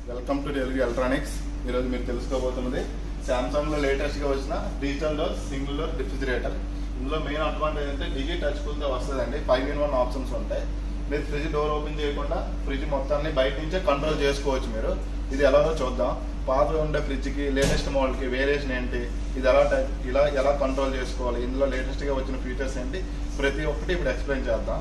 welcome to Telugu electronics ఈరోజు మీరు తెలుసుకోబోతున్నది Samsung లో లేటెస్ట్ గా వచ్చిన digital door single door refrigerator ఇందులో మెయిన్ అడ్వాంటేజ్ అంటే డిజి టచ్ తో వస్తుందండి ఫైవ్ ఇన్ వన్ ఆప్షన్స్ ఉంటాయి మీరు ఫ్రిడ్జ్ డోర్ ఓపెన్ చేయకుండా ఫ్రిడ్జ్ మొత్తాన్ని బయట నుంచే కంట్రోల్ చేసుకోవచ్చు మీరు ఇది ఎలాగో చూద్దాం పాత ఉండే ఫ్రిడ్జ్ కి లేటెస్ట్ మోడల్ కి వేరియేషన్ ఏంటి ఇది ఎలా టైప్ ఇలా ఎలా కంట్రోల్ చేసుకోవాలి ఇందులో లేటెస్ట్ గా వచ్చిన ఫీచర్స్ ఏంటి ప్రతి ఒక్కటి ఇప్పుడు ఎక్స్ప్లెయిన్ చేద్దాం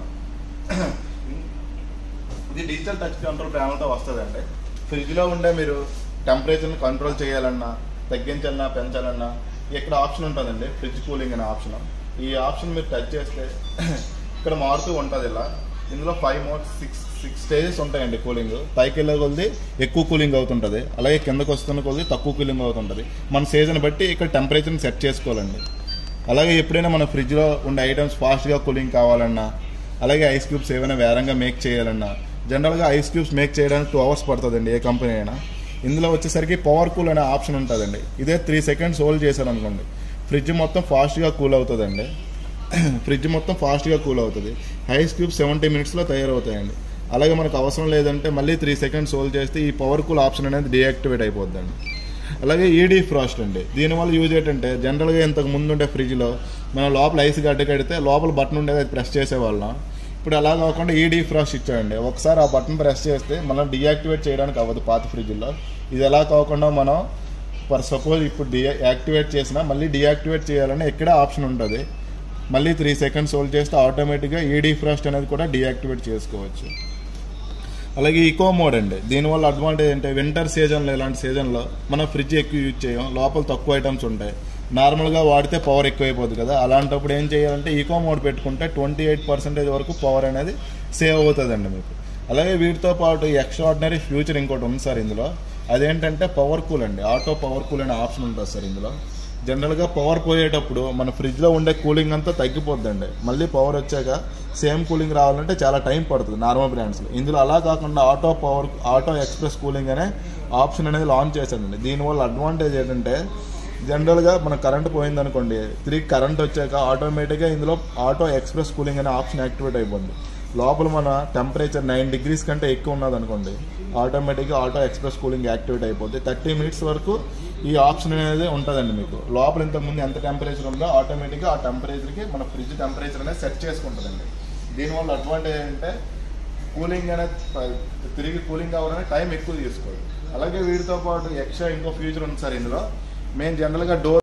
ఇది డిజిటల్ టచ్ కంట్రోల్ ప్యానల్తో వస్తుందండి ఫ్రిడ్జ్లో ఉండే మీరు టెంపరేచర్ని కంట్రోల్ చేయాలన్నా తగ్గించాలన్నా పెంచాలన్నా ఇక్కడ ఆప్షన్ ఉంటుందండి ఫ్రిడ్జ్ కూలింగ్ అనే ఆప్షన్ ఈ ఆప్షన్ మీరు టచ్ చేస్తే ఇక్కడ మారుతూ ఉంటుంది ఇలా ఇందులో five mode six six stages ఉంటాయండి కూలింగ్ పైకి వెళ్ళే కొద్ది ఎక్కువ కూలింగ్ అవుతుంటుంది అలాగే కిందకు వస్తున్న కొద్ది తక్కువ కూలింగ్ అవుతుంటుంది మన సీజన్ బట్టి ఇక్కడ టెంపరేచర్ని సెట్ చేసుకోవాలండి అలాగే ఎప్పుడైనా మన ఫ్రిడ్జ్లో ఉండే ఐటమ్స్ ఫాస్ట్గా కూలింగ్ కావాలన్నా అలాగే ఐస్ క్యూబ్స్ ఏమైనా వేరంగా మేక్ చేయాలన్నా జనరల్గా ఐస్ క్యూబ్స్ మేక్ చేయడానికి టూ అవర్స్ పడుతుందండి ఏ కంపెనీ అయినా ఇందులో వచ్చేసరికి పవర్ కూల్ అనే ఆప్షన్ ఉంటుందండి ఇదే త్రీ సెకండ్స్ హోల్డ్ చేశారనుకోండి ఫ్రిడ్జ్ మొత్తం ఫాస్ట్గా కూల్ అవుతుందండి ఫ్రిడ్జ్ మొత్తం ఫాస్ట్గా కూల్ అవుతుంది ఐస్ క్యూబ్ సెవెంటీ మినిట్స్లో తయారవుతాయండి అలాగే మనకు అవసరం లేదంటే మళ్ళీ త్రీ సెకండ్స్ హోల్డ్ చేస్తే ఈ పవర్ కూల్ ఆప్షన్ అనేది డియాక్టివేట్ అయిపోద్దండి అలాగే ఈడీ ఫ్రాస్ట్ అండి దీనివల్ల యూజ్ ఏంటంటే జనరల్గా ఇంతకు ముందు ఉండే ఫ్రిడ్జ్లో మనం లోపల ఐస్ గడ్డ కడితే లోపల బటన్ ఉండేది అది ప్రెస్ చేసేవాళ్ళం ఇప్పుడు అలా కాకుండా ఈడీ ఫ్రాస్ట్ ఇచ్చాడండి ఒకసారి ఆ బటన్ ప్రెస్ చేస్తే మనం డియాక్టివేట్ చేయడానికి అవ్వదు పాత ఫ్రిడ్జ్లో ఇది ఎలా కాకుండా మనం ఫర్ సపోజ్ ఇప్పుడు డియా యాక్టివేట్ చేసినా మళ్ళీ డియాక్టివేట్ చేయాలని ఎక్కడ ఆప్షన్ ఉంటుంది మళ్ళీ త్రీ సెకండ్స్ హోల్డ్ చేస్తే ఆటోమేటిక్గా ఈడీ ఫ్రాస్ట్ అనేది కూడా డియాక్టివేట్ చేసుకోవచ్చు అలాగే ఈకో మోడ్ అండి దీనివల్ల అడ్వాంటేజ్ అంటే వింటర్ సీజన్లో ఇలాంటి సీజన్లో మనం ఫ్రిడ్జ్ ఎక్కువ యూజ్ చేయం లోపల తక్కువ ఐటమ్స్ ఉంటాయి నార్మల్గా వాడితే పవర్ ఎక్కువైపోతుంది కదా అలాంటప్పుడు ఏం చేయాలంటే ఈకో మోడ్ పెట్టుకుంటే ట్వంటీ ఎయిట్ పర్సెంటేజ్ వరకు పవర్ అనేది సేవ్ అవుతుందండి మీకు అలాగే వీటితో పాటు ఎక్స్ట్రాడినరీ ఫ్యూచర్ ఇంకోటి ఉంది సార్ ఇందులో అదేంటంటే పవర్ కూల్ అండి ఆటో పవర్ కూల్ అనే ఆప్షన్ ఉంటుంది సార్ ఇందులో జనరల్గా పవర్ పోయేటప్పుడు మన ఫ్రిడ్జ్లో ఉండే కూలింగ్ అంతా తగ్గిపోద్దండి మళ్ళీ పవర్ వచ్చాక సేమ్ కూలింగ్ రావాలంటే చాలా టైం పడుతుంది నార్మల్ బ్రాండ్స్లో ఇందులో అలా కాకుండా auto power auto express cooling అనే ఆప్షన్ అనేది లాంచ్ చేశాడండి దీనివల్ల అడ్వాంటేజ్ ఏంటంటే జనరల్గా మన కరెంట్ పోయిందనుకోండి తిరిగి కరెంట్ వచ్చాక ఆటోమేటిక్గా ఇందులో ఆటో ఎక్స్ప్రెస్ కూలింగ్ అనే ఆప్షన్ యాక్టివేట్ అయిపోద్ది లోపల మన టెంపరేచర్ నైన్ డిగ్రీస్ కంటే ఎక్కువ ఉన్నదనుకోండి ఆటోమేటిక్గా ఆటో ఎక్స్ప్రెస్ కూలింగ్ యాక్టివేట్ అయిపోద్ది థర్టీ మినిట్స్ వరకు ఈ ఆప్షన్ అనేది ఉంటుందండి మీకు లోపల ఇంతకుముందు ఎంత టెంపరేచర్ ఉందో ఆటోమేటిక్గా ఆ టెంపరేచర్కి మన ఫ్రిడ్జ్ టెంపరేచర్ అనేది సెట్ చేసుకుంటుందండి దీనివల్ల అడ్వాంటేజ్ ఏంటంటే కూలింగ్ అనేది తిరిగి కూలింగ్ అవ్వాలని టైం ఎక్కువ తీసుకోదు అలాగే వీటితో పాటు ఎక్స్ట్రా ఇంకో ఫ్యూచర్ ఉంది సార్ ఇందులో మేము జనరల్గా డోర్